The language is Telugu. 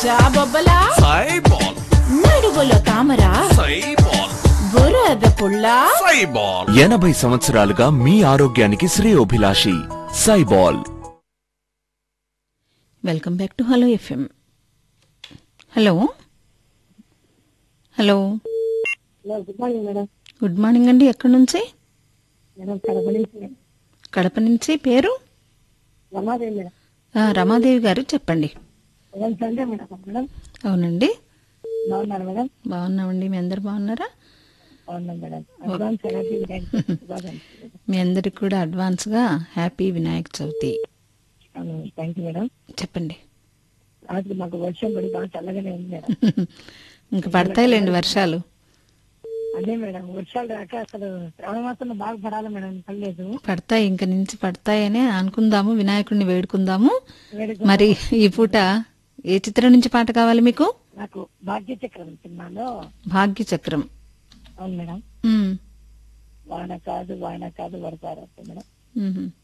జాబొబ్బలా సైబాల్ నడుగులో తామర సైబాల్ బురద పుల్ల సైబాల్ ఎనభై సంవత్సరాలుగా మీ ఆరోగ్యానికి శ్రేయోభిలాషి సైబాల్ welcome back to hello FM hello hello hello good morning madam good morning అండి ఎక్కడి నుంచి మేడం కడప నుంచి కడప నుంచి పేరు రమాదేవి మేడం ఆ, రమాదేవి గారు చెప్పండి మేడం సండే మేడం మేడం అవునండి బాగున్నారు మేడం బాగున్నామండి మీ అందరు బాగున్నారా బాగున్నాం మేడం అడ్వాన్స్ హ్యాపీ వినాయక శుభాకాంక్షలు మీ అందరికి కూడా అడ్వాన్స్గా happy Vinayaka Chavithi thank you madam చెప్పండి రాత్రి మాకు వర్షం పడి బాగా చల్లగానే ఉంది మేడం ఇంక పడతాయిలేండి వర్షాలు అదే మేడం వర్షాలు రాక అసలు శ్రావణ మాసంలో బాగా పడాలి మేడం పడలేదు పడతాయి ఇంక నుంచి పడతాయని అనుకుందాము వినాయకుడిని వేడుకుందాము వేడుక మరి ఈ పూట ఏ చిత్రం నుంచి పాట కావాలి మీకు నాకు భాగ్య చక్రం సినిమాలో భాగ్య చక్రం అవును మేడం ఉమ్, వాన కాదు వాన కాదు వరపారు మేడం ఉహుం.